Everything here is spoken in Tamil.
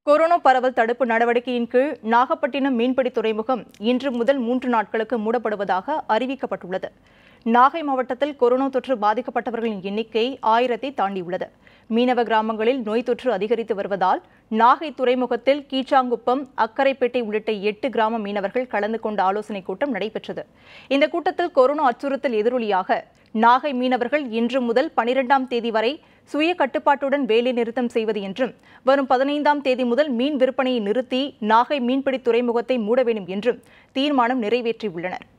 கொரோனா பரவல் தடுப்பு நடவடிக்கையின் கீழ் நாகப்பட்டினம் மீன்பிடி துறைமுகம் இன்று முதல் மூன்று நாட்களுக்கு மூடப்படுவதாக அறிவிக்கப்பட்டுள்ளது நாகை மாவட்டத்தில் கொரோனா தொற்று பாதிக்கப்பட்டவர்களின் எண்ணிக்கை ஆயிரத்தை தாண்டியுள்ளது மீனவ கிராமங்களில் நோய் தொற்று அதிகரித்து வருவதால் நாகை துறைமுகத்தில் கீச்சாங்குப்பம் அக்கரைப்பேட்டை உள்ளிட்ட எட்டு கிராம மீனவர்கள் கலந்து கொண்ட ஆலோசனைக் கூட்டம் நடைபெற்றது இந்த கூட்டத்தில் கொரோனா அச்சுறுத்தல் எதிரொலியாக நாகை மீனவர்கள் இன்று முதல் பனிரெண்டாம் தேதி வரை சுய கட்டுப்பாட்டுடன் வேலை நிறுத்தம் செய்வது என்றும் வரும் பதினைந்தாம் தேதி முதல் மீன் விற்பனையை நிறுத்தி நாகை மீன்பிடி துறைமுகத்தை மூட வேண்டும் என்றும் தீர்மானம் நிறைவேற்றியுள்ளனர்